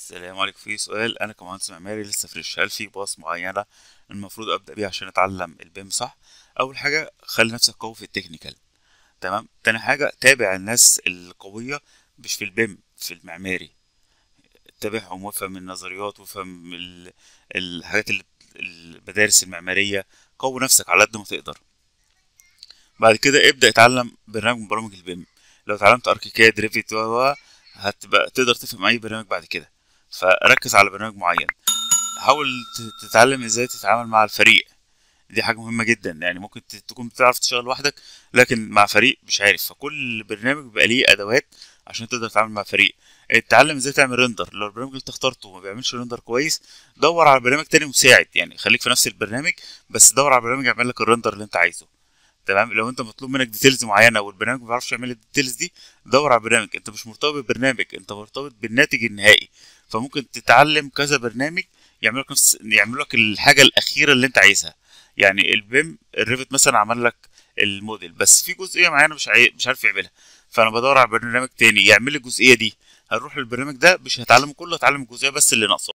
السلام عليكم في سؤال انا كمهندس معماري لسه فريش هل في باص معينه المفروض ابدا بيها عشان اتعلم البيم صح اول حاجه خلي نفسك قوي في التكنيكال تمام تاني حاجه تابع الناس القويه مش في البيم في المعماري تابعهم وافهم النظريات وافهم ال- الحاجات اللي المدارس المعماريه قوي نفسك على قد ما تقدر بعد كده ابدا اتعلم برنامج من برامج البيم لو اتعلمت اركيكاد ريفيت و هتبقى تقدر تفهم اي برنامج بعد كده فركز على برنامج معين حاول ت- تتعلم ازاي تتعامل مع الفريق دي حاجة مهمة جدا يعني ممكن ت- تكون بتعرف تشتغل لوحدك لكن مع فريق مش عارف فكل برنامج بيبقى ليه ادوات عشان تقدر تتعامل مع فريق اتعلم ازاي تعمل ريندر لو البرنامج اللي انت اخترته ما بيعملش ريندر كويس دور على برنامج تاني مساعد يعني خليك في نفس البرنامج بس دور على برنامج يعمل لك الريندر اللي انت عايزه تمام لو انت مطلوب منك ديتيلز معينه والبرنامج ما بيعرفش يعمل الديتيلز دي دور على برنامج انت مش مرتبط بالبرنامج انت مرتبط بالناتج النهائي فممكن تتعلم كذا برنامج يعمل لك نفس يعمل لك الحاجه الاخيره اللي انت عايزها يعني البيم الريفت مثلا عمل لك الموديل بس في جزئيه معينه مش عاي... مش عارف يعملها فانا بدور على برنامج تاني يعمل لي الجزئيه دي هروح للبرنامج ده مش هتعلمه كله هتعلم الجزئيه بس اللي ناقصه